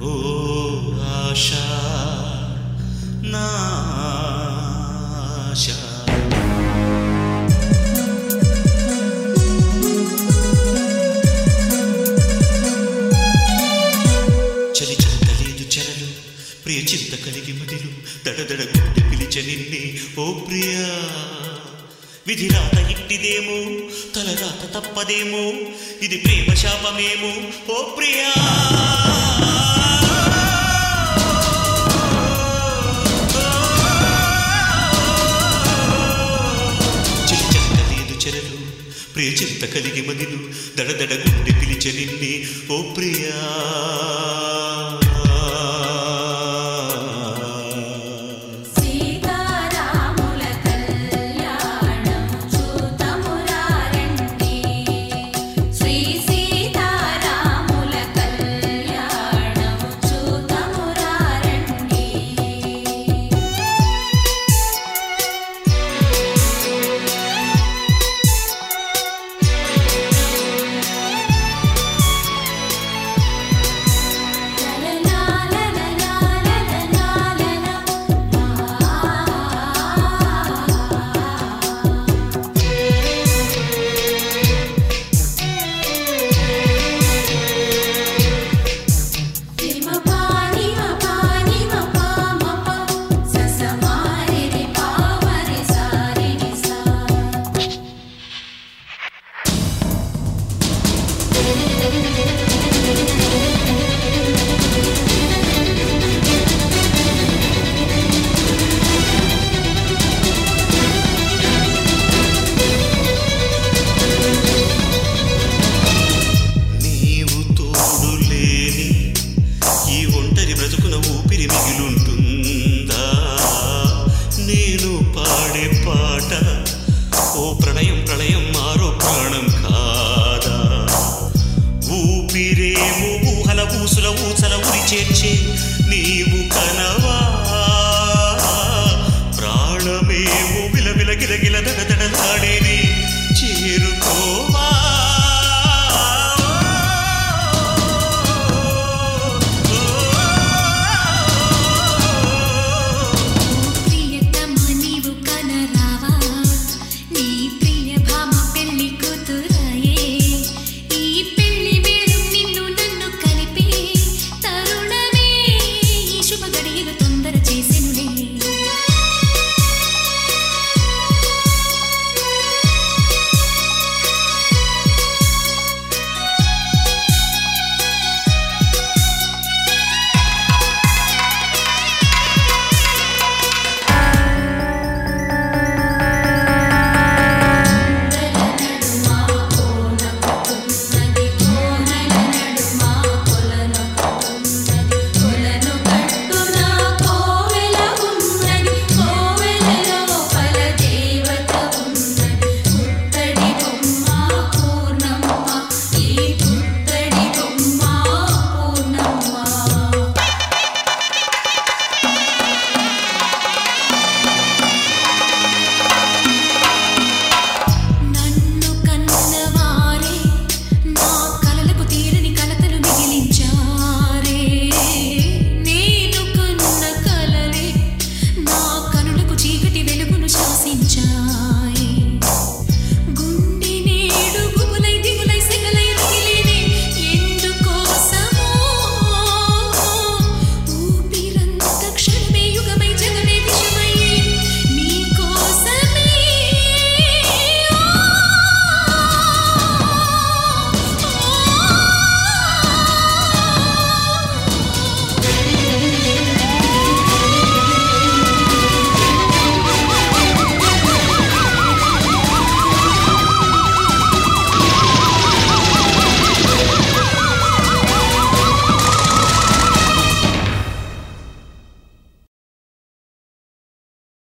ఓ ఆశా నా ఆశా చలి చంత లేదు చెరలు ప్రియ చింత కలిగి మదిలు దడదడ గుండె పిలిచ నిన్నే ఓ ప్రియా విధి రాత ఇట్టిదేమో తలరాత తప్పదేమో ఇది ప్రేమ శాపమేమో ఓ ప్రియా చలి చంత లేదు చెరలు ప్రియ చింత కలిగి మదిలు దడదడ గుండె పిలిచ నిన్నే ఓ ప్రియా సీతారాముల కళ్యాణం చూతమురారండి శ్రీ సీతారాముల కళ్యాణం చూతమురారండి నీవు తోడు లేని ఈ ఒంటరి బ్రతుకున ఊపిరి మిగిలుంటుందా నేను పాడే పాట ఓ ప్రణయం ప్రళయం మారో ప్రాణం కాదా ఊపిరేము ఊహల ఊసుల ఊసల ఉరి చేర్చే నీవు కనవ